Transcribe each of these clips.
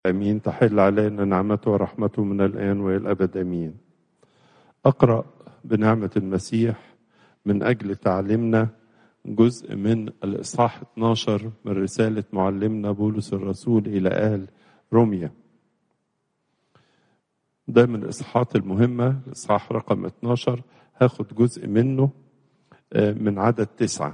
امين تحل علينا نعمته ورحمته من الان والى الابد امين اقرا بنعمه المسيح من اجل تعليمنا جزء من الاصحاح 12 من رساله معلمنا بولس الرسول الى اهل روميا ده من الاصحاحات المهمه الاصحاح رقم 12 هاخد جزء منه من عدد تسعه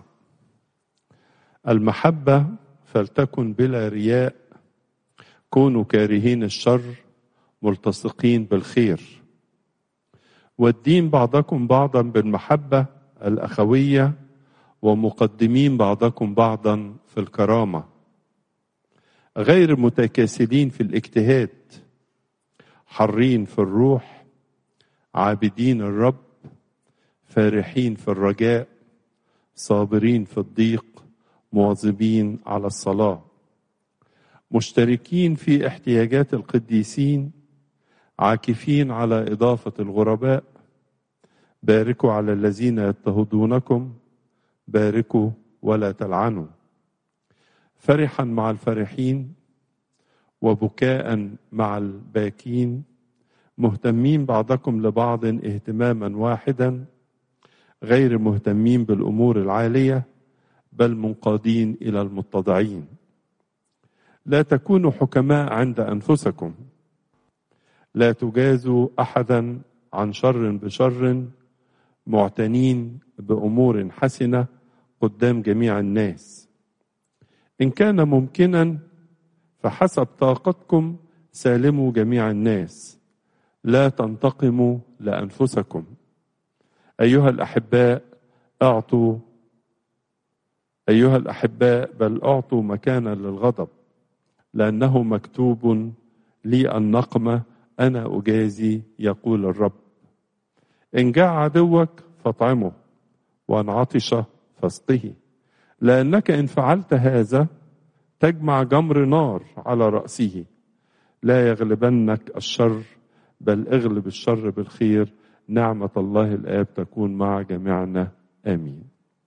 المحبه فلتكن بلا رياء كونوا كارهين الشر ملتصقين بالخير والدين بعضكم بعضا بالمحبة الأخوية ومقدمين بعضكم بعضا في الكرامة غير متكاسلين في الاجتهاد حرين في الروح عابدين الرب فارحين في الرجاء صابرين في الضيق مواظبين على الصلاه مشتركين في احتياجات القديسين عاكفين على اضافه الغرباء باركوا على الذين يضطهدونكم باركوا ولا تلعنوا فرحا مع الفرحين وبكاء مع الباكين مهتمين بعضكم لبعض اهتماما واحدا غير مهتمين بالامور العاليه بل منقادين الى المتضعين لا تكونوا حكماء عند انفسكم لا تجازوا احدا عن شر بشر معتنين بامور حسنه قدام جميع الناس ان كان ممكنا فحسب طاقتكم سالموا جميع الناس لا تنتقموا لانفسكم ايها الاحباء اعطوا ايها الاحباء بل اعطوا مكانا للغضب لأنه مكتوب لي النقمة أنا أجازي يقول الرب إن جاع عدوك فاطعمه وإن عطش فاسقه لأنك إن فعلت هذا تجمع جمر نار على رأسه لا يغلبنك الشر بل اغلب الشر بالخير نعمة الله الآب تكون مع جميعنا آمين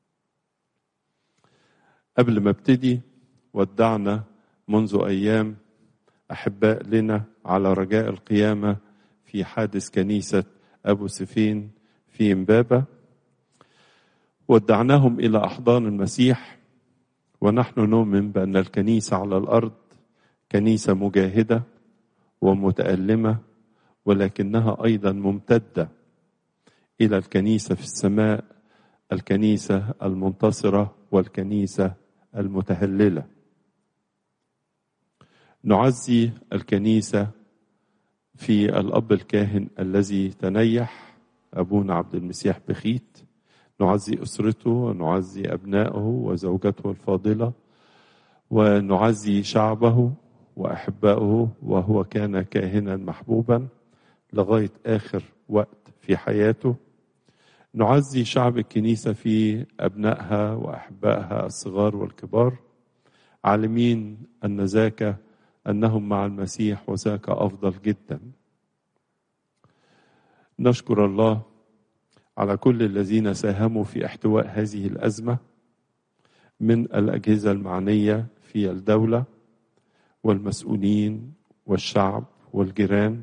قبل ما ابتدي ودعنا منذ ايام احباء لنا على رجاء القيامه في حادث كنيسه ابو سفين في امبابه ودعناهم الى احضان المسيح ونحن نؤمن بان الكنيسه على الارض كنيسه مجاهده ومتالمه ولكنها ايضا ممتده الى الكنيسه في السماء الكنيسه المنتصره والكنيسه المتهلله نعزي الكنيسة في الأب الكاهن الذي تنيح أبونا عبد المسيح بخيت نعزي أسرته ونعزي أبنائه وزوجته الفاضلة ونعزي شعبه وأحبائه وهو كان كاهنا محبوبا لغاية آخر وقت في حياته نعزي شعب الكنيسة في أبنائها وأحبائها الصغار والكبار عالمين أن ذاك انهم مع المسيح وذاك افضل جدا نشكر الله على كل الذين ساهموا في احتواء هذه الازمه من الاجهزه المعنيه في الدوله والمسؤولين والشعب والجيران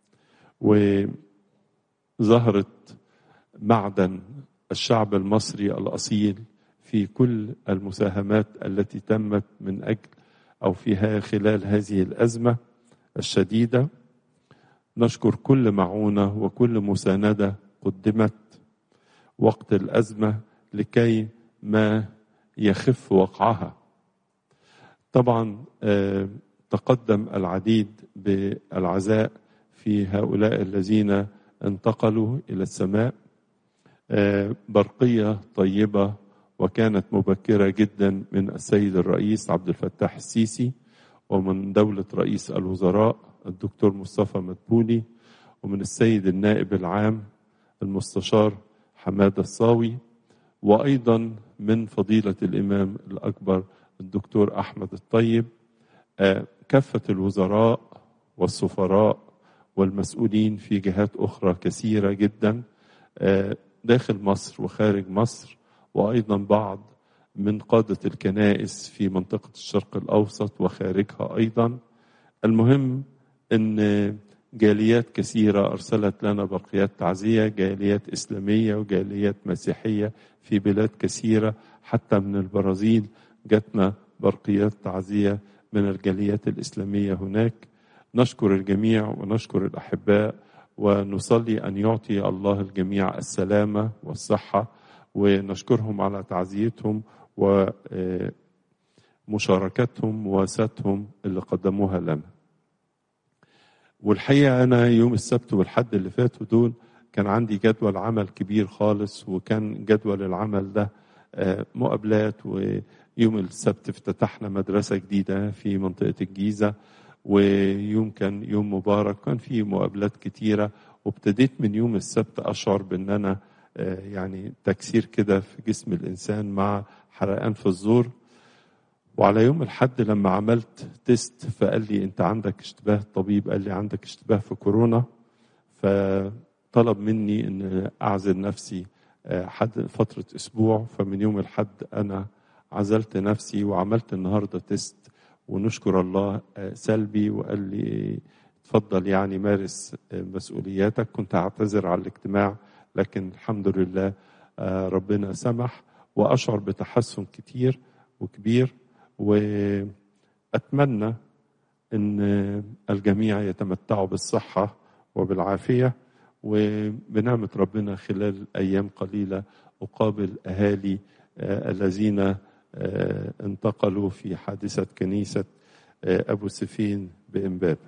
وظهرت معدن الشعب المصري الاصيل في كل المساهمات التي تمت من اجل او فيها خلال هذه الازمه الشديده نشكر كل معونه وكل مسانده قدمت وقت الازمه لكي ما يخف وقعها طبعا تقدم العديد بالعزاء في هؤلاء الذين انتقلوا الى السماء برقيه طيبه وكانت مبكرة جدا من السيد الرئيس عبد الفتاح السيسي ومن دولة رئيس الوزراء الدكتور مصطفى مدبولي ومن السيد النائب العام المستشار حماد الصاوي وأيضا من فضيلة الإمام الأكبر الدكتور أحمد الطيب كافة الوزراء والسفراء والمسؤولين في جهات أخرى كثيرة جدا داخل مصر وخارج مصر وايضا بعض من قاده الكنائس في منطقه الشرق الاوسط وخارجها ايضا المهم ان جاليات كثيره ارسلت لنا برقيات تعزيه جاليات اسلاميه وجاليات مسيحيه في بلاد كثيره حتى من البرازيل جاتنا برقيات تعزيه من الجاليات الاسلاميه هناك نشكر الجميع ونشكر الاحباء ونصلي ان يعطي الله الجميع السلامه والصحه ونشكرهم على تعزيتهم ومشاركتهم وواساتهم اللي قدموها لنا والحقيقه انا يوم السبت والحد اللي فاتوا دول كان عندي جدول عمل كبير خالص وكان جدول العمل ده مقابلات ويوم السبت افتتحنا مدرسة جديدة في منطقة الجيزة ويوم كان يوم مبارك كان فيه مقابلات كتيرة وابتديت من يوم السبت أشعر بأن أنا يعني تكسير كده في جسم الإنسان مع حرقان في الزور وعلى يوم الحد لما عملت تيست فقال لي انت عندك اشتباه الطبيب قال لي عندك اشتباه في كورونا فطلب مني ان اعزل نفسي حد فترة اسبوع فمن يوم الحد انا عزلت نفسي وعملت النهارده تيست ونشكر الله سلبي وقال لي اتفضل يعني مارس مسؤولياتك كنت اعتذر على الاجتماع لكن الحمد لله ربنا سمح واشعر بتحسن كتير وكبير واتمنى ان الجميع يتمتعوا بالصحه وبالعافيه وبنعمه ربنا خلال ايام قليله اقابل اهالي الذين انتقلوا في حادثه كنيسه ابو سفين بامبابه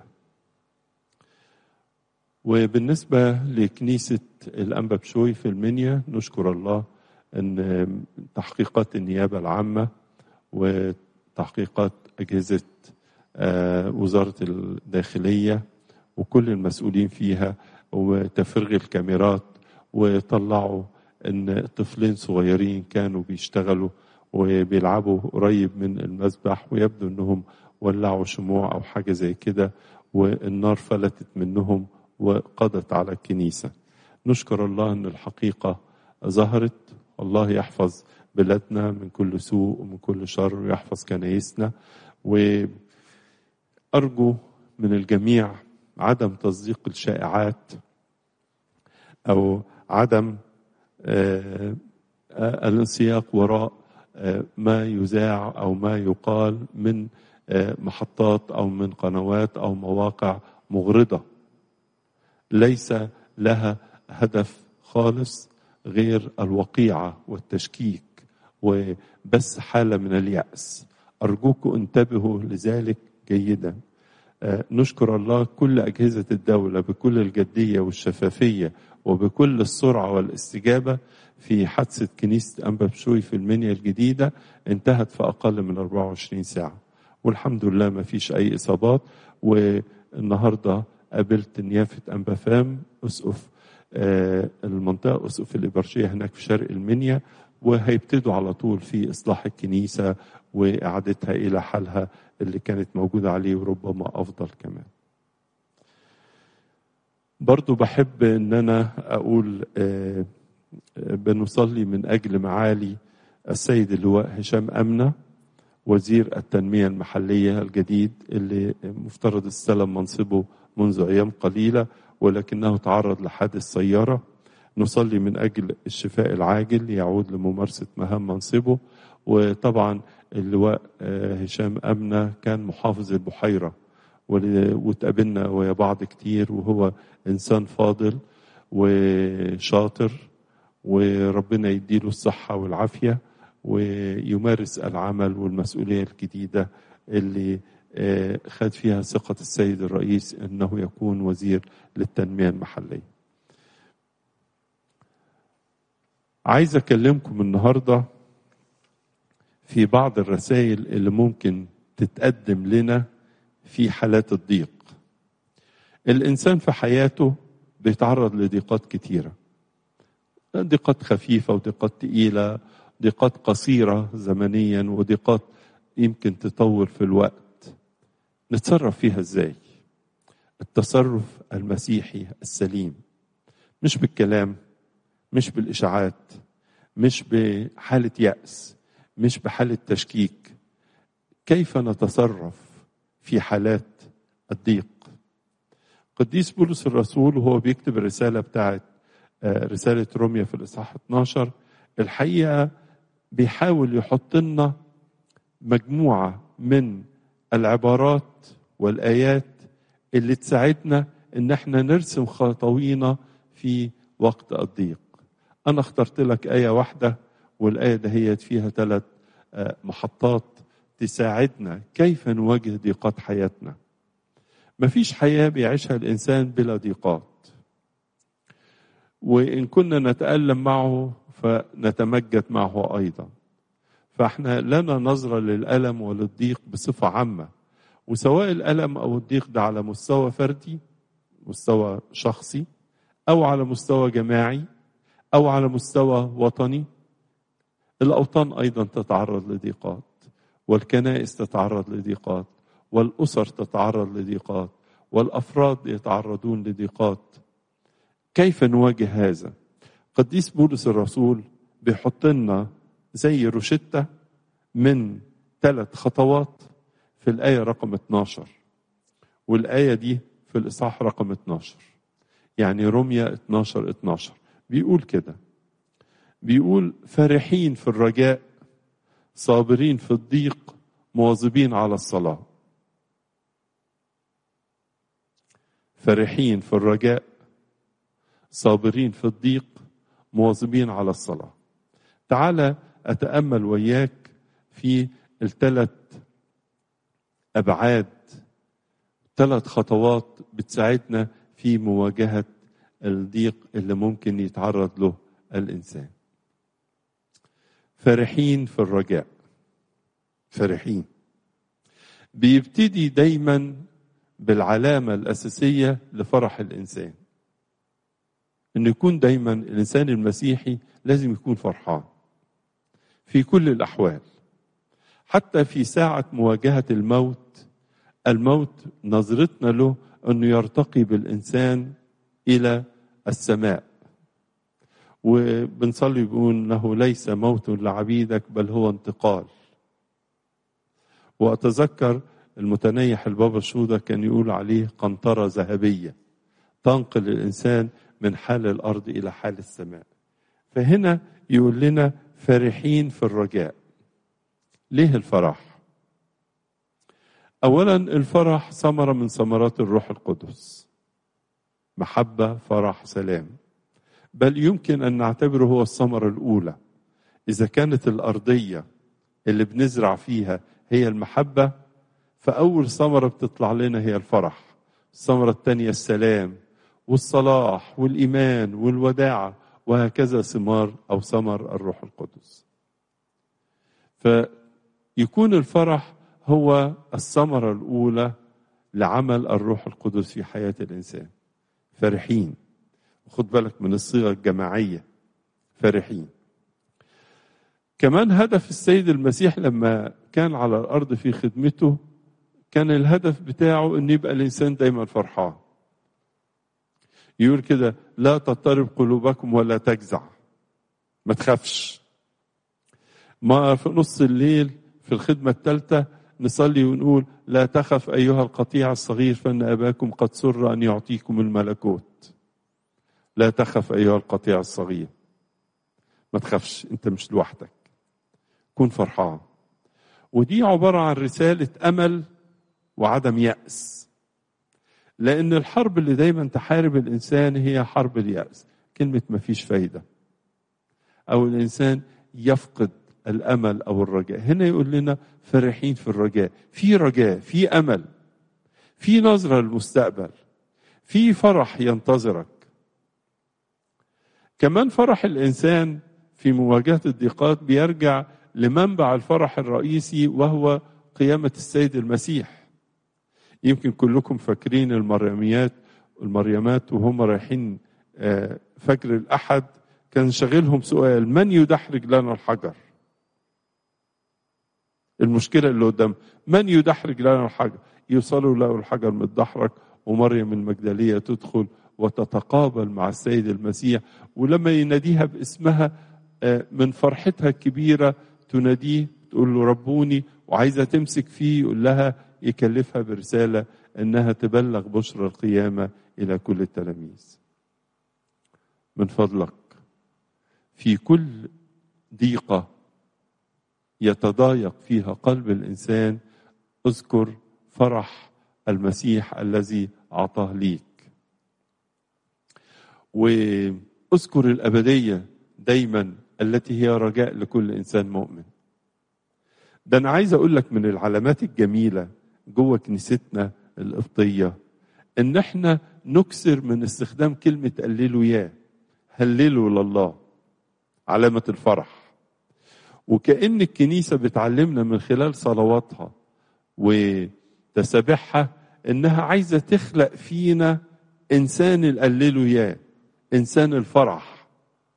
وبالنسبه لكنيسه الانبا بشوي في المنيا نشكر الله ان تحقيقات النيابه العامه وتحقيقات أجهزة وزارة الداخلية وكل المسؤولين فيها وتفرغ الكاميرات وطلعوا ان طفلين صغيرين كانوا بيشتغلوا وبيلعبوا قريب من المسبح ويبدو انهم ولعوا شموع او حاجه زي كده والنار فلتت منهم وقضت على الكنيسه. نشكر الله ان الحقيقه ظهرت الله يحفظ بلادنا من كل سوء ومن كل شر ويحفظ كنايسنا وأرجو من الجميع عدم تصديق الشائعات أو عدم الانسياق وراء ما يذاع أو ما يقال من محطات أو من قنوات أو مواقع مغرضة ليس لها هدف خالص غير الوقيعة والتشكيك وبس حالة من اليأس أرجوكم انتبهوا لذلك جيدا نشكر الله كل أجهزة الدولة بكل الجدية والشفافية وبكل السرعة والاستجابة في حادثة كنيسة أنبا بشوي في المنيا الجديدة انتهت في أقل من 24 ساعة والحمد لله ما فيش أي إصابات والنهاردة قابلت نيافة أنبا فام أسقف المنطقة أسقف الإبرشية هناك في شرق المنيا وهيبتدوا على طول في إصلاح الكنيسة وإعادتها إلى حالها اللي كانت موجودة عليه وربما أفضل كمان برضو بحب أن أنا أقول بنصلي من أجل معالي السيد اللواء هشام أمنة وزير التنمية المحلية الجديد اللي مفترض استلم منصبه منذ أيام قليلة ولكنه تعرض لحادث سيارة نصلي من أجل الشفاء العاجل يعود لممارسة مهام منصبه وطبعا اللواء هشام أمنة كان محافظ البحيرة وتقابلنا ويا بعض كتير وهو إنسان فاضل وشاطر وربنا يديله الصحة والعافية ويمارس العمل والمسؤولية الجديدة اللي خد فيها ثقة السيد الرئيس أنه يكون وزير للتنمية المحلية عايز أكلمكم النهاردة في بعض الرسائل اللي ممكن تتقدم لنا في حالات الضيق الإنسان في حياته بيتعرض لضيقات كتيرة ضيقات خفيفة وضيقات تقيلة ضيقات قصيرة زمنيا وضيقات يمكن تطول في الوقت نتصرف فيها ازاي التصرف المسيحي السليم مش بالكلام مش بالاشاعات مش بحاله ياس مش بحاله تشكيك كيف نتصرف في حالات الضيق قديس بولس الرسول وهو بيكتب الرسالة بتاعت رسالة روميا في الإصحاح 12 الحقيقة بيحاول يحط لنا مجموعة من العبارات والآيات اللي تساعدنا إن احنا نرسم خطوينا في وقت الضيق أنا اخترت لك آية واحدة والآية دهيت فيها ثلاث محطات تساعدنا كيف نواجه ضيقات حياتنا مفيش حياة بيعيشها الإنسان بلا ضيقات وإن كنا نتألم معه فنتمجد معه أيضا فاحنا لنا نظرة للألم وللضيق بصفة عامة وسواء الألم أو الضيق ده على مستوى فردي مستوى شخصي أو على مستوى جماعي أو على مستوى وطني الأوطان أيضا تتعرض لضيقات والكنائس تتعرض لضيقات والأسر تتعرض لضيقات والأفراد يتعرضون لضيقات كيف نواجه هذا قديس بولس الرسول بيحط لنا زي روشتة من ثلاث خطوات في الآية رقم 12 والآية دي في الإصحاح رقم 12 يعني رمية 12 12 بيقول كده بيقول فرحين في الرجاء صابرين في الضيق مواظبين على الصلاة فرحين في الرجاء صابرين في الضيق مواظبين على الصلاة تعالى أتأمل وياك في الثلاث أبعاد ثلاث خطوات بتساعدنا في مواجهة الضيق اللي ممكن يتعرض له الإنسان فرحين في الرجاء فرحين بيبتدي دايما بالعلامة الأساسية لفرح الإنسان إن يكون دايما الإنسان المسيحي لازم يكون فرحان في كل الأحوال حتى في ساعة مواجهة الموت الموت نظرتنا له أنه يرتقي بالإنسان إلى السماء وبنصلي بيقول انه ليس موت لعبيدك بل هو انتقال واتذكر المتنيح البابا شوده كان يقول عليه قنطره ذهبيه تنقل الانسان من حال الارض الى حال السماء فهنا يقول لنا فرحين في الرجاء ليه الفرح اولا الفرح ثمره من ثمرات الروح القدس محبه فرح سلام بل يمكن ان نعتبره هو الثمره الاولى اذا كانت الارضيه اللي بنزرع فيها هي المحبه فاول ثمره بتطلع لنا هي الفرح الثمره الثانيه السلام والصلاح والايمان والوداعه وهكذا ثمار او ثمر الروح القدس فيكون الفرح هو الثمره الاولى لعمل الروح القدس في حياه الانسان فرحين خد بالك من الصيغه الجماعيه فرحين كمان هدف السيد المسيح لما كان على الارض في خدمته كان الهدف بتاعه ان يبقى الانسان دايما فرحان يقول كده لا تضطرب قلوبكم ولا تجزع ما تخافش ما في نص الليل في الخدمة الثالثة نصلي ونقول لا تخف أيها القطيع الصغير فإن أباكم قد سر أن يعطيكم الملكوت لا تخف أيها القطيع الصغير ما تخافش أنت مش لوحدك كن فرحان ودي عبارة عن رسالة أمل وعدم يأس لأن الحرب اللي دايما تحارب الإنسان هي حرب اليأس كلمة ما فيش فايدة أو الإنسان يفقد الأمل أو الرجاء هنا يقول لنا فرحين في الرجاء في رجاء في أمل في نظرة للمستقبل في فرح ينتظرك كمان فرح الإنسان في مواجهة الضيقات بيرجع لمنبع الفرح الرئيسي وهو قيامة السيد المسيح يمكن كلكم فاكرين المريميات المريمات وهم رايحين فجر الأحد كان شغلهم سؤال من يدحرج لنا الحجر المشكلة اللي قدام من يدحرج لنا الحجر يوصلوا له الحجر متدحرج ومريم المجدلية تدخل وتتقابل مع السيد المسيح ولما يناديها باسمها من فرحتها الكبيرة تناديه تقول له ربوني وعايزة تمسك فيه يقول لها يكلفها برسالة إنها تبلغ بشرى القيامة إلى كل التلاميذ من فضلك في كل ضيقة يتضايق فيها قلب الإنسان اذكر فرح المسيح الذي أعطاه ليك واذكر الأبدية دايما التي هي رجاء لكل إنسان مؤمن ده أنا عايز أقول لك من العلامات الجميلة جوه كنيستنا القبطية إن إحنا نكسر من استخدام كلمة قللوا ياه هللوا لله علامة الفرح وكأن الكنيسة بتعلمنا من خلال صلواتها وتسابيحها إنها عايزة تخلق فينا إنسان القللوا ياه إنسان الفرح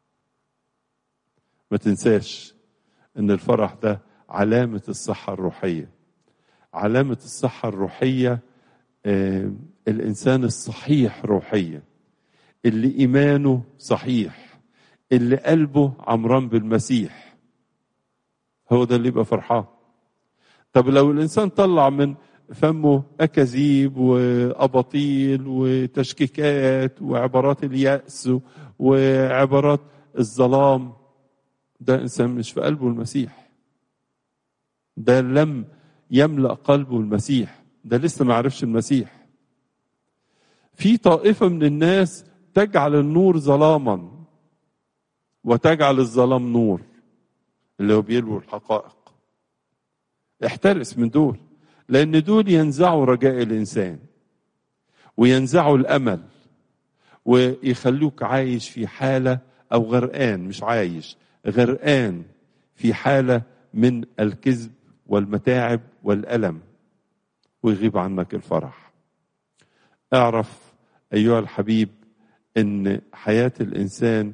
ما تنساش إن الفرح ده علامة الصحة الروحية علامة الصحة الروحية آه الإنسان الصحيح روحيا اللي إيمانه صحيح اللي قلبه عمران بالمسيح هو ده اللي يبقى فرحان طب لو الإنسان طلع من فمه أكاذيب وأباطيل وتشكيكات وعبارات اليأس وعبارات الظلام ده إنسان مش في قلبه المسيح ده لم يملأ قلبه المسيح ده لسه ما عرفش المسيح في طائفة من الناس تجعل النور ظلاما وتجعل الظلام نور اللي هو بيلووا الحقائق احترس من دول لأن دول ينزعوا رجاء الإنسان وينزعوا الأمل ويخلوك عايش في حالة أو غرقان مش عايش غرقان في حالة من الكذب والمتاعب والألم ويغيب عنك الفرح اعرف أيها الحبيب أن حياة الإنسان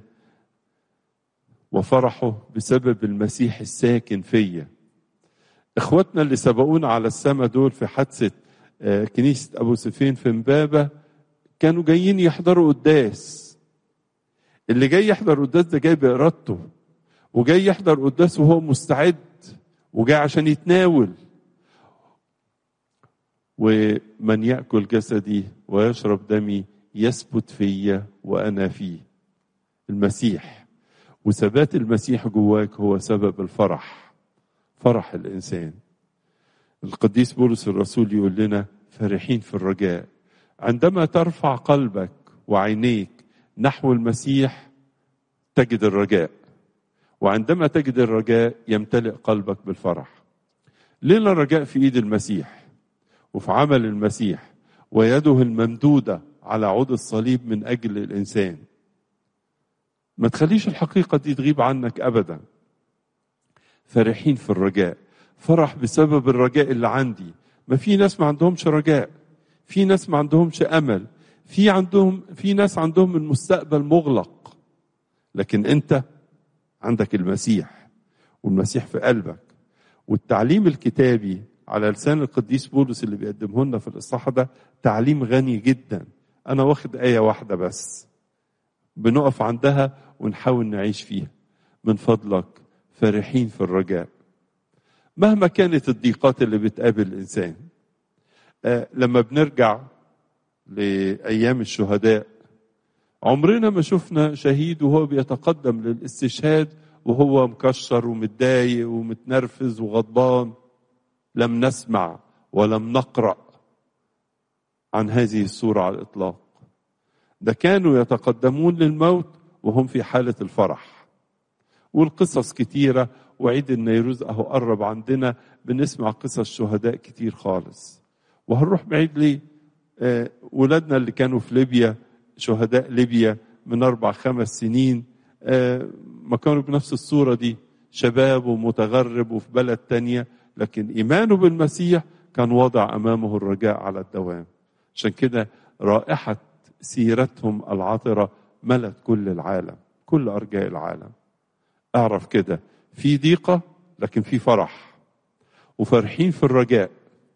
وفرحه بسبب المسيح الساكن فيا اخواتنا اللي سبقونا على السماء دول في حادثة كنيسة أبو سفين في امبابة كانوا جايين يحضروا قداس اللي جاي يحضر قداس ده جاي بإرادته وجاي يحضر قداس وهو مستعد وجاي عشان يتناول ومن يأكل جسدي ويشرب دمي يثبت فيا وأنا فيه المسيح وثبات المسيح جواك هو سبب الفرح فرح الإنسان القديس بولس الرسول يقول لنا فرحين في الرجاء عندما ترفع قلبك وعينيك نحو المسيح تجد الرجاء وعندما تجد الرجاء يمتلئ قلبك بالفرح لنا الرجاء في ايد المسيح وفي عمل المسيح ويده الممدوده على عود الصليب من اجل الانسان ما تخليش الحقيقه دي تغيب عنك ابدا فرحين في الرجاء فرح بسبب الرجاء اللي عندي ما في ناس ما عندهمش رجاء في ناس ما عندهمش امل في عندهم في ناس عندهم المستقبل مغلق لكن انت عندك المسيح والمسيح في قلبك والتعليم الكتابي على لسان القديس بولس اللي بيقدمه لنا في الاصحاح ده تعليم غني جدا انا واخد ايه واحده بس بنقف عندها ونحاول نعيش فيها من فضلك فرحين في الرجاء مهما كانت الضيقات اللي بتقابل الانسان آه لما بنرجع لايام الشهداء عمرنا ما شفنا شهيد وهو بيتقدم للاستشهاد وهو مكشر ومتضايق ومتنرفز وغضبان لم نسمع ولم نقرا عن هذه الصوره على الاطلاق ده كانوا يتقدمون للموت وهم في حاله الفرح والقصص كتيره وعيد النيروز اهو قرب عندنا بنسمع قصص شهداء كتير خالص وهنروح بعيد ليه آه ولادنا اللي كانوا في ليبيا شهداء ليبيا من اربع خمس سنين آه ما كانوا بنفس الصوره دي شباب ومتغرب وفي بلد تانية لكن ايمانه بالمسيح كان وضع امامه الرجاء على الدوام عشان كده رائحه سيرتهم العطره ملت كل العالم كل ارجاء العالم اعرف كده في ضيقه لكن في فرح وفرحين في الرجاء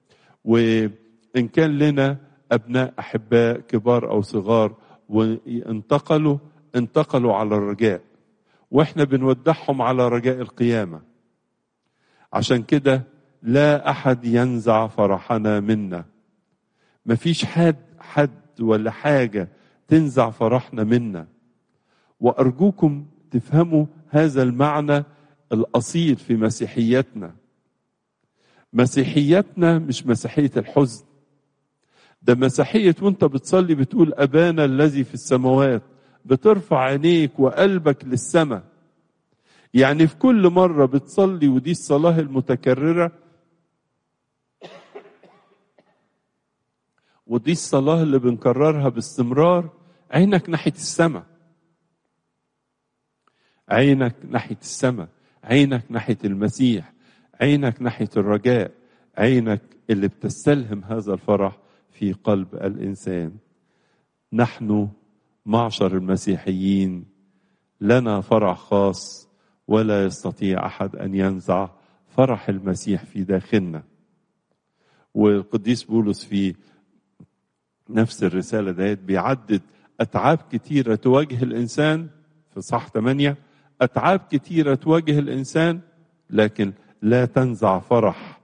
وان كان لنا ابناء احباء كبار او صغار وانتقلوا انتقلوا على الرجاء واحنا بنودعهم على رجاء القيامه عشان كده لا احد ينزع فرحنا منا مفيش حد حد ولا حاجه تنزع فرحنا منا وارجوكم تفهموا هذا المعنى الاصيل في مسيحيتنا مسيحيتنا مش مسيحيه الحزن ده مسيحيه وانت بتصلي بتقول ابانا الذي في السماوات بترفع عينيك وقلبك للسماء يعني في كل مره بتصلي ودي الصلاه المتكرره ودي الصلاه اللي بنكررها باستمرار عينك ناحيه السماء عينك ناحيه السماء عينك ناحيه المسيح عينك ناحيه الرجاء عينك اللي بتستلهم هذا الفرح في قلب الانسان نحن معشر المسيحيين لنا فرح خاص ولا يستطيع احد ان ينزع فرح المسيح في داخلنا والقديس بولس في نفس الرسالة ديت بيعدد أتعاب كتيرة تواجه الإنسان في صح 8 أتعاب كتيرة تواجه الإنسان لكن لا تنزع فرح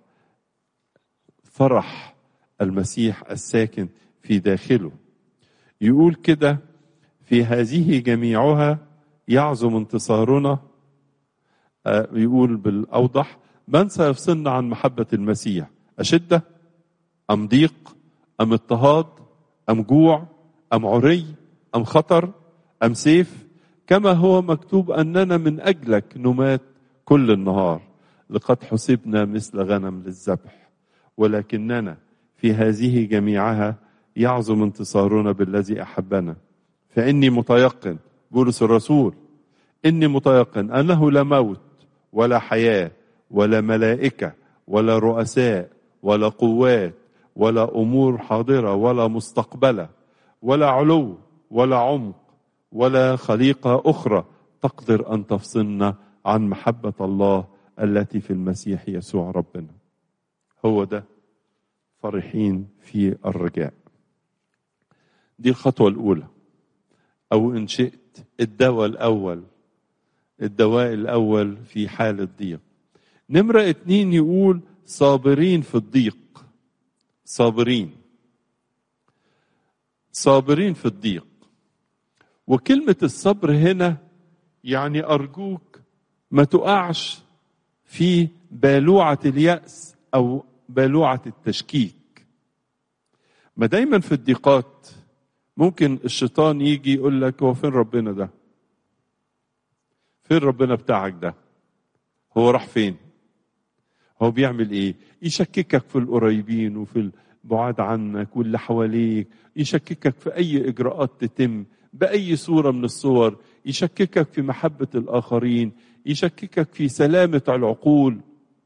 فرح المسيح الساكن في داخله يقول كده في هذه جميعها يعظم انتصارنا يقول بالأوضح من سيفصلنا عن محبة المسيح أشدة أم ضيق أم اضطهاد أم جوع أم عري أم خطر أم سيف كما هو مكتوب أننا من أجلك نمات كل النهار لقد حسبنا مثل غنم للذبح ولكننا في هذه جميعها يعظم انتصارنا بالذي أحبنا فإني متيقن بولس الرسول إني متيقن أنه لا موت ولا حياة ولا ملائكة ولا رؤساء ولا قوات ولا امور حاضره ولا مستقبله ولا علو ولا عمق ولا خليقه اخرى تقدر ان تفصلنا عن محبه الله التي في المسيح يسوع ربنا هو ده فرحين في الرجاء دي الخطوه الاولى او ان شئت الدواء الاول الدواء الاول في حال الضيق نمره اتنين يقول صابرين في الضيق صابرين صابرين في الضيق وكلمة الصبر هنا يعني أرجوك ما تقعش في بالوعة اليأس أو بالوعة التشكيك ما دايما في الضيقات ممكن الشيطان يجي يقول لك هو فين ربنا ده فين ربنا بتاعك ده هو راح فين هو بيعمل ايه يشككك في القريبين وفي البعاد عنك واللي حواليك يشككك في اي اجراءات تتم باي صوره من الصور يشككك في محبه الاخرين يشككك في سلامه العقول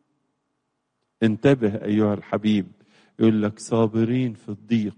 انتبه ايها الحبيب يقول لك صابرين في الضيق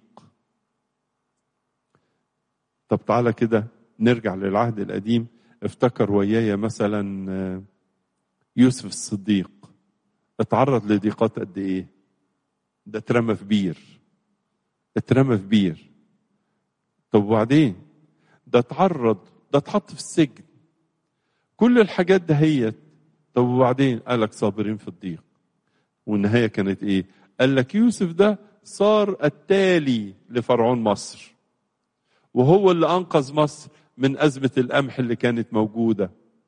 طب تعالى كده نرجع للعهد القديم افتكر ويايا مثلا يوسف الصديق اتعرض لضيقات قد ايه ده اترمى في بير اترمى في بير طب وبعدين ده اتعرض ده اتحط في السجن كل الحاجات دهيت طب وبعدين قال لك صابرين في الضيق والنهايه كانت ايه قال لك يوسف ده صار التالي لفرعون مصر وهو اللي انقذ مصر من ازمه القمح اللي كانت موجوده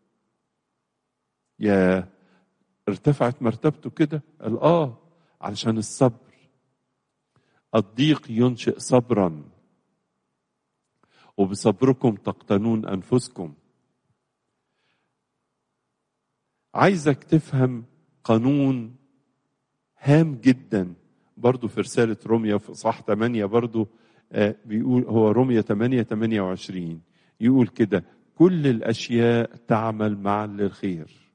يا ارتفعت مرتبته كده قال اه علشان الصبر الضيق ينشئ صبرا وبصبركم تقتنون انفسكم عايزك تفهم قانون هام جدا برضو في رسالة روميا في صح 8 برضو آه بيقول هو روميا 8 28 يقول كده كل الأشياء تعمل معا للخير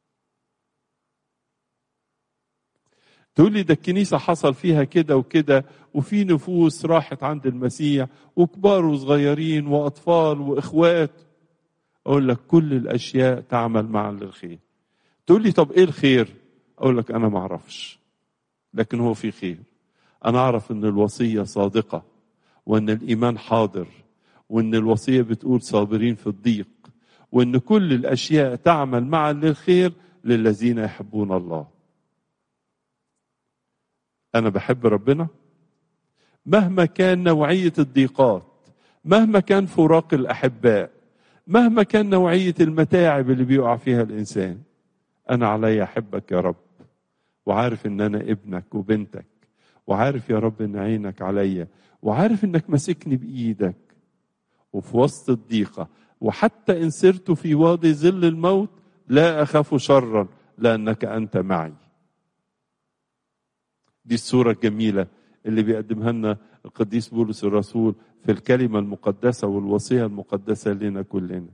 تقول لي ده الكنيسة حصل فيها كده وكده وفي نفوس راحت عند المسيح وكبار وصغيرين وأطفال وإخوات أقول لك كل الأشياء تعمل معا للخير تقول لي طب إيه الخير أقول لك أنا ما أعرفش لكن هو في خير أنا أعرف أن الوصية صادقة وأن الإيمان حاضر وأن الوصية بتقول صابرين في الضيق وأن كل الأشياء تعمل معا للخير للذين يحبون الله انا بحب ربنا مهما كان نوعيه الضيقات مهما كان فراق الاحباء مهما كان نوعيه المتاعب اللي بيقع فيها الانسان انا علي احبك يا رب وعارف ان انا ابنك وبنتك وعارف يا رب ان عينك عليا وعارف انك ماسكني بايدك وفي وسط الضيقه وحتى ان سرت في وادي ظل الموت لا اخاف شرا لانك انت معي دي الصوره الجميله اللي بيقدمها لنا القديس بولس الرسول في الكلمه المقدسه والوصيه المقدسه لنا كلنا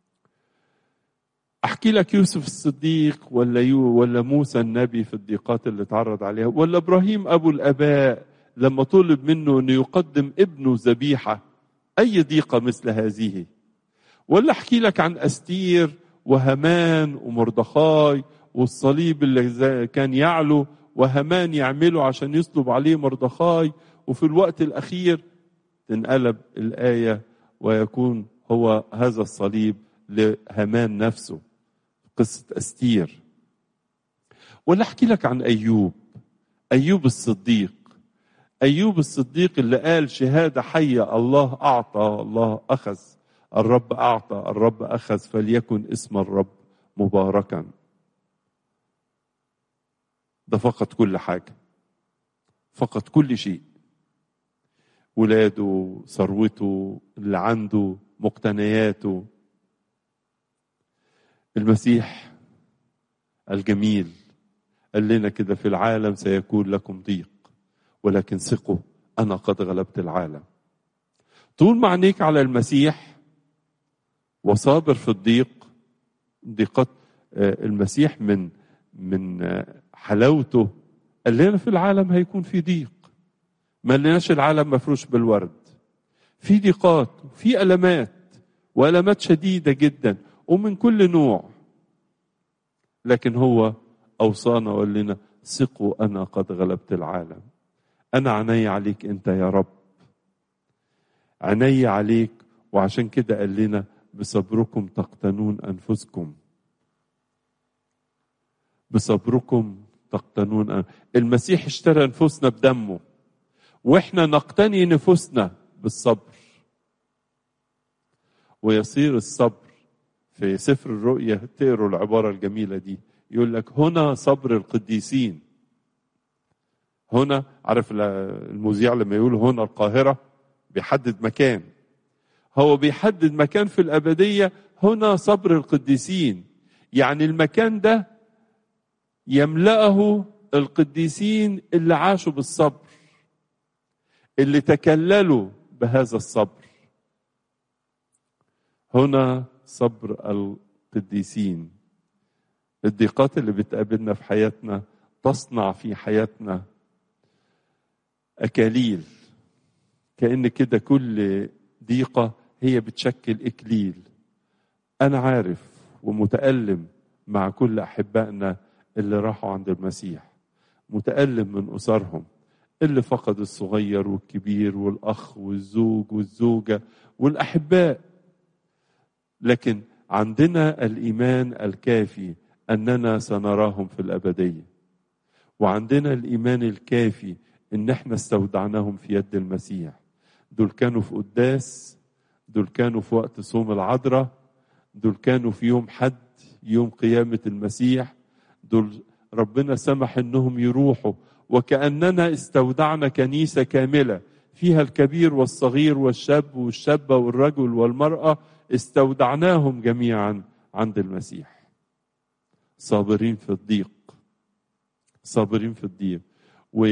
احكي لك يوسف الصديق ولا يو ولا موسى النبي في الضيقات اللي اتعرض عليها ولا ابراهيم ابو الاباء لما طلب منه انه يقدم ابنه ذبيحه اي ضيقه مثل هذه ولا احكي لك عن استير وهمان ومردخاي والصليب اللي كان يعلو وهمان يعمله عشان يصلب عليه مردخاي وفي الوقت الاخير تنقلب الايه ويكون هو هذا الصليب لهامان نفسه قصه استير ولا احكي لك عن ايوب ايوب الصديق ايوب الصديق اللي قال شهاده حيه الله اعطى الله اخذ الرب اعطى الرب اخذ فليكن اسم الرب مباركا ده فقد كل حاجه فقد كل شيء ولاده ثروته اللي عنده مقتنياته المسيح الجميل قال لنا كده في العالم سيكون لكم ضيق ولكن ثقوا انا قد غلبت العالم طول ما عينيك على المسيح وصابر في الضيق ضيقات المسيح من من حلاوته قال لنا في العالم هيكون في ضيق ما لناش العالم مفروش بالورد في ضيقات وفي ألمات وألمات شديدة جدا ومن كل نوع لكن هو أوصانا وقال لنا ثقوا أنا قد غلبت العالم أنا عيني عليك أنت يا رب عيني عليك وعشان كده قال لنا بصبركم تقتنون أنفسكم بصبركم تقتنون أن... المسيح اشترى نفوسنا بدمه واحنا نقتني نفوسنا بالصبر ويصير الصبر في سفر الرؤيا تقروا العبارة الجميلة دي يقول لك هنا صبر القديسين هنا عارف المذيع لما يقول هنا القاهرة بيحدد مكان هو بيحدد مكان في الأبدية هنا صبر القديسين يعني المكان ده يملأه القديسين اللي عاشوا بالصبر اللي تكللوا بهذا الصبر هنا صبر القديسين الضيقات اللي بتقابلنا في حياتنا تصنع في حياتنا أكاليل كأن كده كل ضيقة هي بتشكل إكليل أنا عارف ومتألم مع كل أحبائنا اللي راحوا عند المسيح متألم من أسرهم اللي فقد الصغير والكبير والأخ والزوج والزوجة والأحباء لكن عندنا الإيمان الكافي أننا سنراهم في الأبدية وعندنا الإيمان الكافي إن احنا استودعناهم في يد المسيح دول كانوا في قداس دول كانوا في وقت صوم العذراء دول كانوا في يوم حد يوم قيامة المسيح دول ربنا سمح انهم يروحوا وكاننا استودعنا كنيسه كامله فيها الكبير والصغير والشاب والشابه والرجل والمراه استودعناهم جميعا عند المسيح صابرين في الضيق صابرين في الضيق و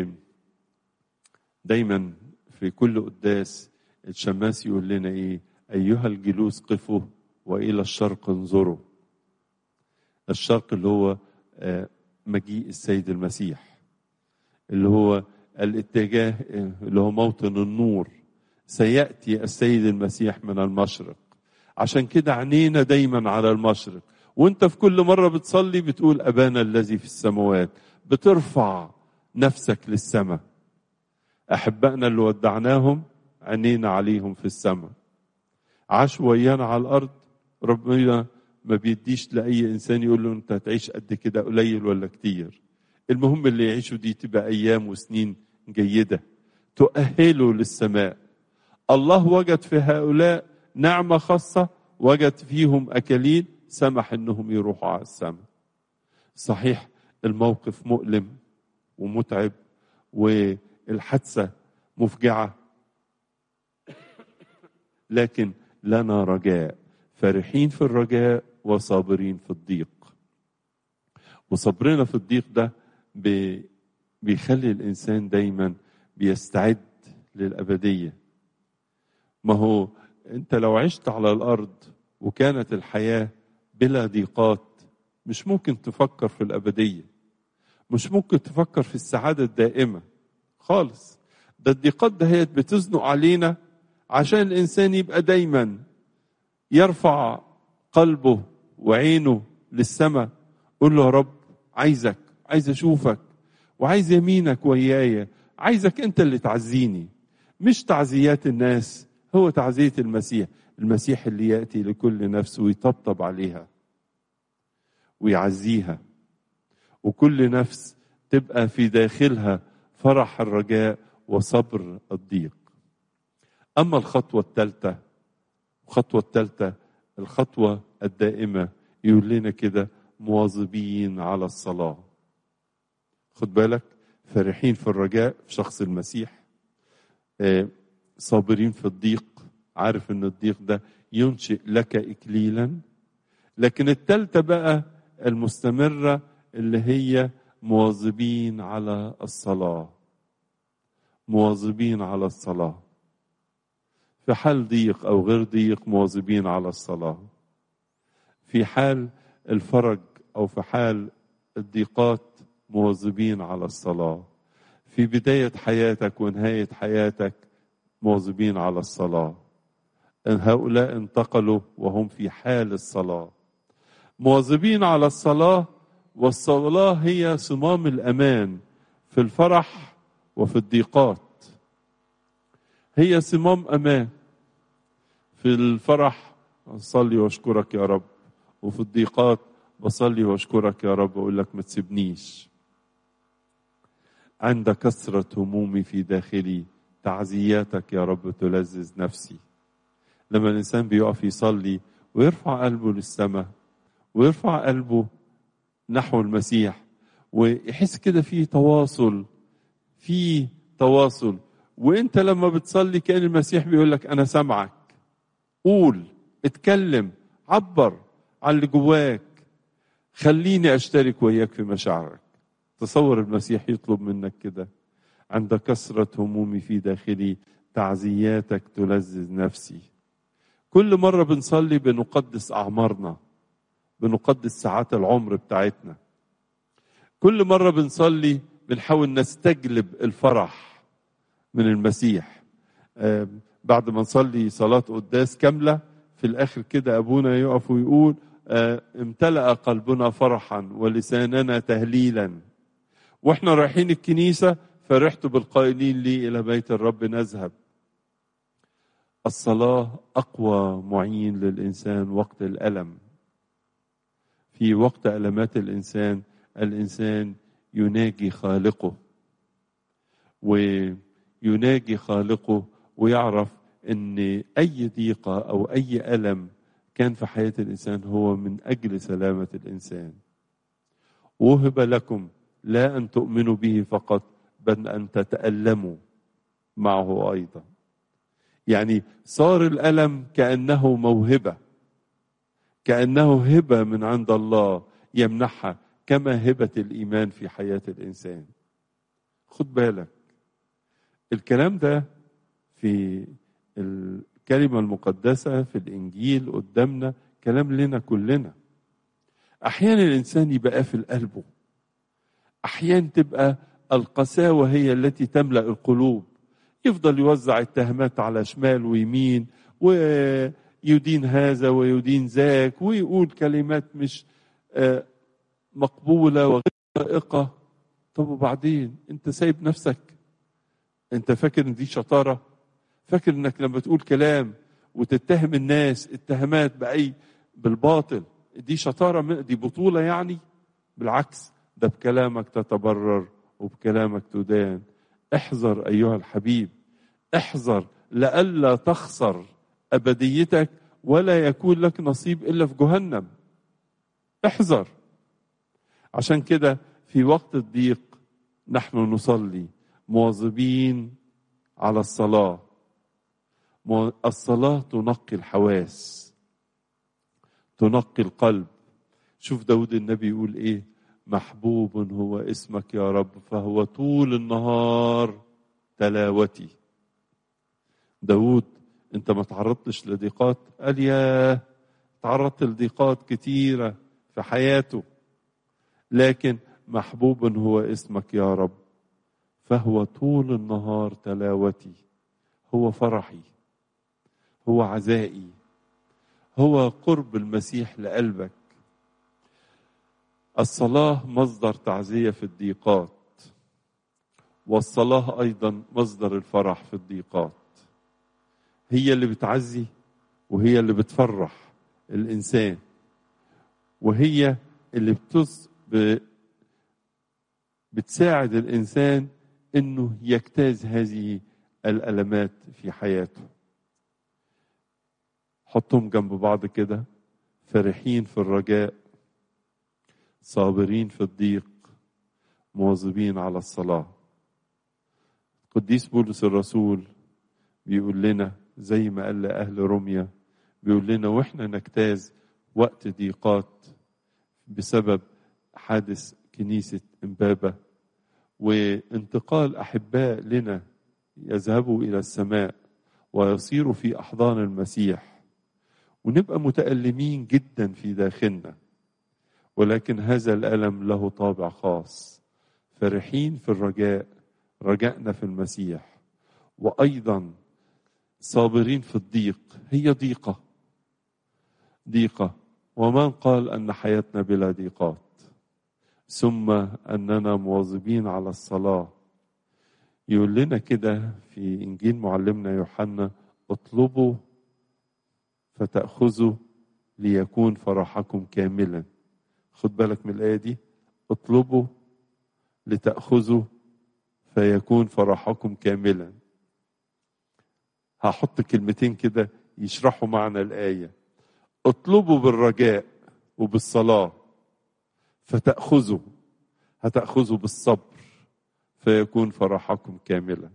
دايما في كل قداس الشماس يقول لنا ايه ايها الجلوس قفوا والى الشرق انظروا الشرق اللي هو مجيء السيد المسيح اللي هو الاتجاه اللي هو موطن النور سياتي السيد المسيح من المشرق عشان كده عينينا دايما على المشرق وانت في كل مره بتصلي بتقول ابانا الذي في السماوات بترفع نفسك للسماء احبائنا اللي ودعناهم عينينا عليهم في السماء عاشوا ويانا على الارض ربنا ما بيديش لاي انسان يقول له انت هتعيش قد كده قليل ولا كتير المهم اللي يعيشوا دي تبقى ايام وسنين جيده تؤهله للسماء الله وجد في هؤلاء نعمه خاصه وجد فيهم اكاليل سمح انهم يروحوا على السماء صحيح الموقف مؤلم ومتعب والحادثه مفجعه لكن لنا رجاء فرحين في الرجاء وصابرين في الضيق وصبرنا في الضيق ده بيخلي الانسان دايما بيستعد للابديه ما هو انت لو عشت على الارض وكانت الحياه بلا ضيقات مش ممكن تفكر في الابديه مش ممكن تفكر في السعاده الدائمه خالص ده الضيقات دهيت بتزنق علينا عشان الانسان يبقى دايما يرفع قلبه وعينه للسماء قول له يا رب عايزك عايز اشوفك وعايز يمينك ويايا عايزك انت اللي تعزيني مش تعزيات الناس هو تعزية المسيح المسيح اللي يأتي لكل نفس ويطبطب عليها ويعزيها وكل نفس تبقى في داخلها فرح الرجاء وصبر الضيق أما الخطوة الثالثة الخطوة الثالثة الخطوة الدائمة يقول لنا كده مواظبين على الصلاة خد بالك فرحين في الرجاء في شخص المسيح آه، صابرين في الضيق عارف ان الضيق ده ينشئ لك اكليلا لكن التالتة بقى المستمرة اللي هي مواظبين على الصلاة مواظبين على الصلاة في حال ضيق أو غير ضيق مواظبين على الصلاة في حال الفرج أو في حال الضيقات مواظبين على الصلاة في بداية حياتك ونهاية حياتك مواظبين على الصلاة إن هؤلاء انتقلوا وهم في حال الصلاة مواظبين على الصلاة والصلاة هي صمام الأمان في الفرح وفي الضيقات هي صمام أمان في الفرح أصلي وأشكرك يا رب وفي الضيقات بصلي وأشكرك يا رب أقول لك ما تسيبنيش عند كثرة همومي في داخلي تعزياتك يا رب تلذذ نفسي لما الإنسان بيقف يصلي ويرفع قلبه للسماء ويرفع قلبه نحو المسيح ويحس كده في تواصل في تواصل وانت لما بتصلي كان المسيح بيقول لك انا سامعك قول اتكلم عبر عن اللي جواك خليني اشترك وياك في مشاعرك تصور المسيح يطلب منك كده عند كثرة همومي في داخلي تعزياتك تلذذ نفسي كل مرة بنصلي بنقدس أعمارنا بنقدس ساعات العمر بتاعتنا كل مرة بنصلي بنحاول نستجلب الفرح من المسيح آه بعد ما نصلي صلاة قداس كاملة في الآخر كده أبونا يقف ويقول آه امتلأ قلبنا فرحا ولساننا تهليلا واحنا رايحين الكنيسة فرحت بالقائلين لي إلى بيت الرب نذهب الصلاة أقوى معين للإنسان وقت الألم في وقت ألمات الإنسان الإنسان يناجي خالقه ويناجي خالقه ويعرف ان اي ضيقه او اي الم كان في حياه الانسان هو من اجل سلامه الانسان وهب لكم لا ان تؤمنوا به فقط بل ان تتالموا معه ايضا يعني صار الالم كانه موهبه كانه هبه من عند الله يمنحها كما هبه الايمان في حياه الانسان خد بالك الكلام ده في الكلمة المقدسة في الإنجيل قدامنا كلام لنا كلنا أحيانا الإنسان يبقى قافل قلبه أحيانا تبقى القساوة هي التي تملأ القلوب يفضل يوزع التهمات على شمال ويمين ويدين هذا ويدين ذاك ويقول كلمات مش مقبولة وغير لائقة طب وبعدين انت سايب نفسك انت فاكر ان دي شطاره فاكر انك لما تقول كلام وتتهم الناس اتهامات باي بالباطل دي شطاره دي بطوله يعني بالعكس ده بكلامك تتبرر وبكلامك تدان احذر ايها الحبيب احذر لئلا تخسر ابديتك ولا يكون لك نصيب الا في جهنم احذر عشان كده في وقت الضيق نحن نصلي مواظبين على الصلاه الصلاه تنقي الحواس تنقي القلب شوف داود النبي يقول ايه محبوب هو اسمك يا رب فهو طول النهار تلاوتي داود انت ما تعرضتش لضيقات قال يا تعرضت لضيقات كتيرة في حياته لكن محبوب هو اسمك يا رب فهو طول النهار تلاوتي هو فرحي هو عزائي هو قرب المسيح لقلبك الصلاة مصدر تعزية في الضيقات والصلاة أيضا مصدر الفرح في الضيقات هي اللي بتعزي وهي اللي بتفرح الإنسان وهي اللي بتص... ب... بتساعد الإنسان إنه يجتاز هذه الألمات في حياته حطهم جنب بعض كده فرحين في الرجاء صابرين في الضيق مواظبين على الصلاة قديس بولس الرسول بيقول لنا زي ما قال لأهل روميا بيقول لنا وإحنا نجتاز وقت ضيقات بسبب حادث كنيسة إمبابة وانتقال أحباء لنا يذهبوا إلى السماء ويصيروا في أحضان المسيح ونبقى متألمين جدا في داخلنا ولكن هذا الألم له طابع خاص فرحين في الرجاء رجائنا في المسيح وأيضا صابرين في الضيق هي ضيقة ضيقة ومن قال أن حياتنا بلا ضيقات ثم أننا مواظبين على الصلاة يقول لنا كده في إنجيل معلمنا يوحنا اطلبوا فتأخذوا ليكون فرحكم كاملا خد بالك من الآية دي اطلبوا لتأخذوا فيكون فرحكم كاملا هحط كلمتين كده يشرحوا معنى الآية اطلبوا بالرجاء وبالصلاة فتأخذوا هتأخذوا بالصبر فيكون فرحكم كاملا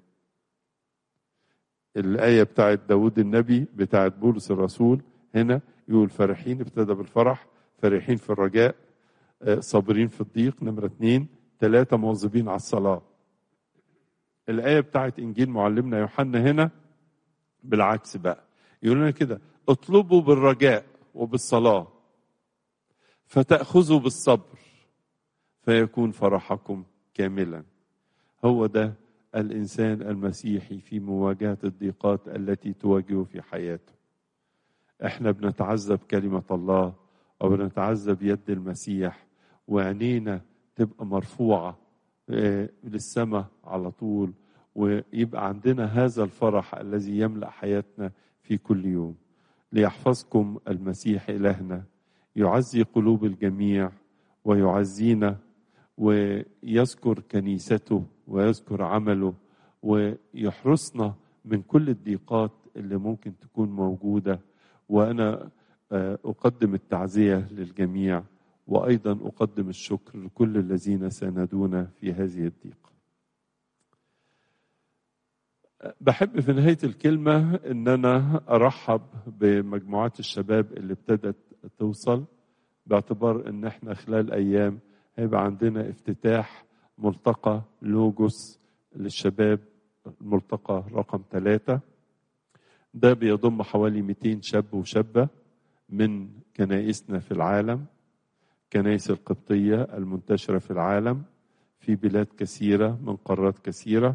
الآية بتاعت داود النبي بتاعت بولس الرسول هنا يقول فرحين ابتدى بالفرح فرحين في الرجاء صابرين في الضيق نمرة اثنين ثلاثة مواظبين على الصلاة الآية بتاعت إنجيل معلمنا يوحنا هنا بالعكس بقى يقول لنا كده اطلبوا بالرجاء وبالصلاة فتأخذوا بالصبر فيكون فرحكم كاملا هو ده الإنسان المسيحي في مواجهة الضيقات التي تواجهه في حياته احنا بنتعذب كلمة الله أو بنتعذب يد المسيح وعينينا تبقى مرفوعة للسماء على طول ويبقى عندنا هذا الفرح الذي يملأ حياتنا في كل يوم ليحفظكم المسيح إلهنا يعزي قلوب الجميع ويعزينا ويذكر كنيسته ويذكر عمله ويحرسنا من كل الضيقات اللي ممكن تكون موجودة وأنا أقدم التعزية للجميع وأيضا أقدم الشكر لكل الذين ساندونا في هذه الضيقة بحب في نهاية الكلمة أن أنا أرحب بمجموعات الشباب اللي ابتدت توصل باعتبار أن احنا خلال أيام هيبقى عندنا افتتاح ملتقى لوجوس للشباب الملتقى رقم ثلاثة ده بيضم حوالي 200 شاب وشابة من كنائسنا في العالم كنائس القبطية المنتشرة في العالم في بلاد كثيرة من قارات كثيرة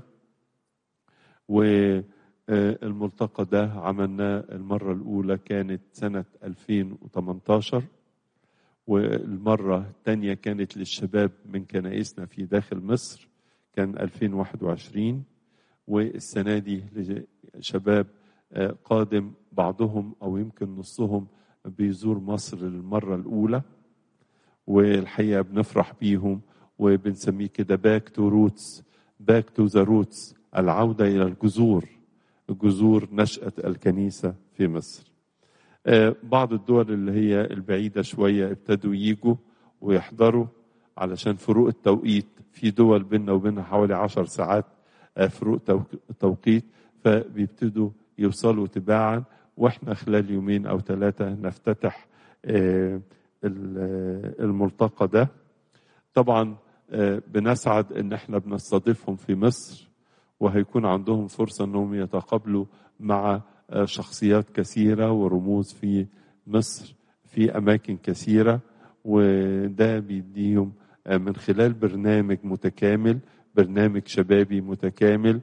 والملتقى ده عملناه المرة الأولى كانت سنة 2018 والمرة الثانية كانت للشباب من كنائسنا في داخل مصر كان 2021 والسنة دي لشباب قادم بعضهم أو يمكن نصهم بيزور مصر للمرة الأولى والحقيقة بنفرح بيهم وبنسميه كده باك تو روتس باك تو ذا روتس العودة إلى الجذور جذور نشأة الكنيسة في مصر بعض الدول اللي هي البعيدة شوية ابتدوا يجوا ويحضروا علشان فروق التوقيت في دول بيننا وبينها حوالي عشر ساعات فروق توقيت فبيبتدوا يوصلوا تباعا واحنا خلال يومين او ثلاثة نفتتح الملتقى ده طبعا بنسعد ان احنا بنستضيفهم في مصر وهيكون عندهم فرصة انهم يتقابلوا مع شخصيات كثيرة ورموز في مصر في أماكن كثيرة وده بيديهم من خلال برنامج متكامل برنامج شبابي متكامل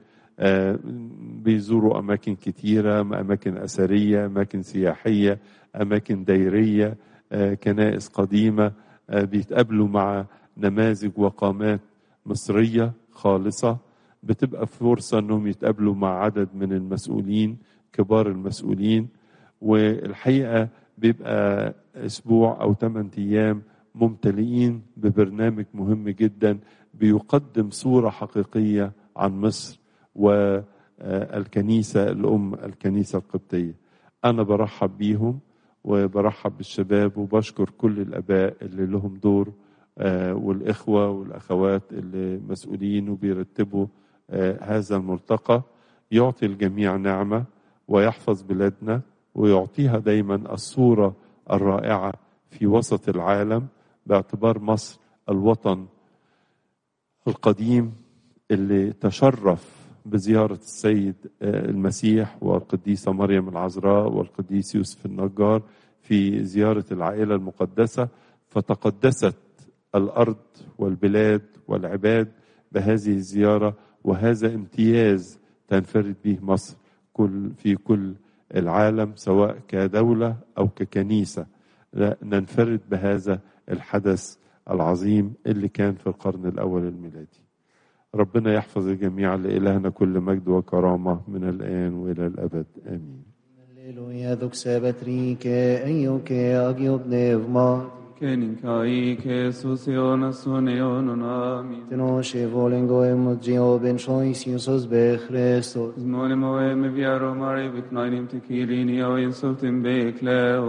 بيزوروا أماكن كتيرة أماكن أثرية أماكن سياحية أماكن ديرية كنائس قديمة بيتقابلوا مع نماذج وقامات مصرية خالصة بتبقى فرصة أنهم يتقابلوا مع عدد من المسؤولين كبار المسؤولين والحقيقة بيبقى أسبوع أو ثمان أيام ممتلئين ببرنامج مهم جدا بيقدم صورة حقيقية عن مصر والكنيسة الأم الكنيسة القبطية أنا برحب بيهم وبرحب بالشباب وبشكر كل الآباء اللي لهم دور والإخوة والأخوات اللي مسؤولين وبيرتبوا هذا الملتقى يعطي الجميع نعمة ويحفظ بلادنا ويعطيها دايما الصورة الرائعة في وسط العالم باعتبار مصر الوطن القديم اللي تشرف بزيارة السيد المسيح والقديسة مريم العذراء والقديس يوسف النجار في زيارة العائلة المقدسة فتقدست الأرض والبلاد والعباد بهذه الزيارة وهذا امتياز تنفرد به مصر كل في كل العالم سواء كدولة أو ككنيسة ننفرد بهذا الحدث العظيم اللي كان في القرن الأول الميلادي ربنا يحفظ الجميع لإلهنا كل مجد وكرامة من الآن وإلى الأبد آمين Halleluja, doxa betrike, eioke agiot nevma, Keninkai Jesus Ionas Uneon Amin. tenoshe volengo emogio ben chois Iesus be Christos. Zmolim oem viaro mari viknainim tekilini o insultim bekleo.